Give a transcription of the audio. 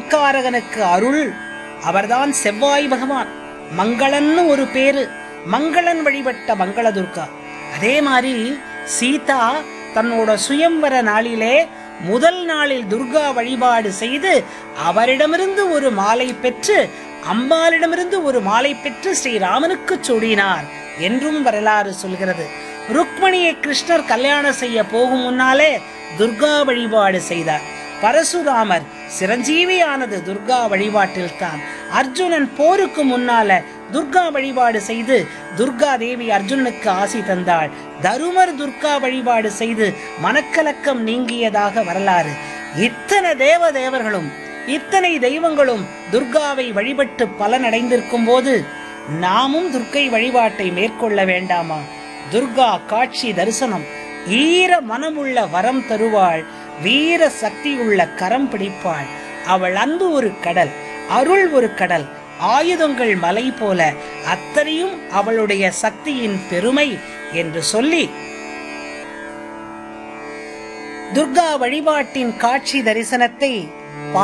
மங்களக்காரகனுக்கு அருள் அவர்தான் செவ்வாய் பகவான் மங்களன்னு ஒரு பேரு மங்களன் வழிபட்ட மங்கள துர்கா அதே மாதிரி சீதா தன்னோட சுயம்வர நாளிலே முதல் நாளில் துர்கா வழிபாடு செய்து அவரிடமிருந்து ஒரு மாலை பெற்று அம்பாளிடமிருந்து ஒரு மாலை பெற்று ஸ்ரீராமனுக்கு சூடினார் என்றும் வரலாறு சொல்கிறது ருக்மணியை கிருஷ்ணர் கல்யாணம் செய்ய போகும் முன்னாலே துர்கா வழிபாடு செய்தார் பரசுராமர் சிரஞ்சீவியானது துர்கா வழிபாட்டில் தான் அர்ஜுனன் போருக்கு முன்னால துர்கா வழிபாடு செய்து துர்கா தேவி அர்ஜுனனுக்கு ஆசி தந்தாள் தருமர் துர்கா வழிபாடு செய்து மனக்கலக்கம் நீங்கியதாக வரலாறு இத்தனை தேவ தேவர்களும் இத்தனை தெய்வங்களும் துர்காவை வழிபட்டு பலனடைந்திருக்கும் போது நாமும் துர்க்கை வழிபாட்டை மேற்கொள்ள வேண்டாமா துர்கா காட்சி தரிசனம் ஈர மனமுள்ள வரம் தருவாள் வீர சக்தி உள்ள கரம் பிடிப்பாள் அவள் அன்பு ஒரு கடல் அருள் ஒரு கடல் ஆயுதங்கள் மலை போல அத்தனையும் அவளுடைய சக்தியின் பெருமை என்று சொல்லி துர்கா வழிபாட்டின் காட்சி தரிசனத்தை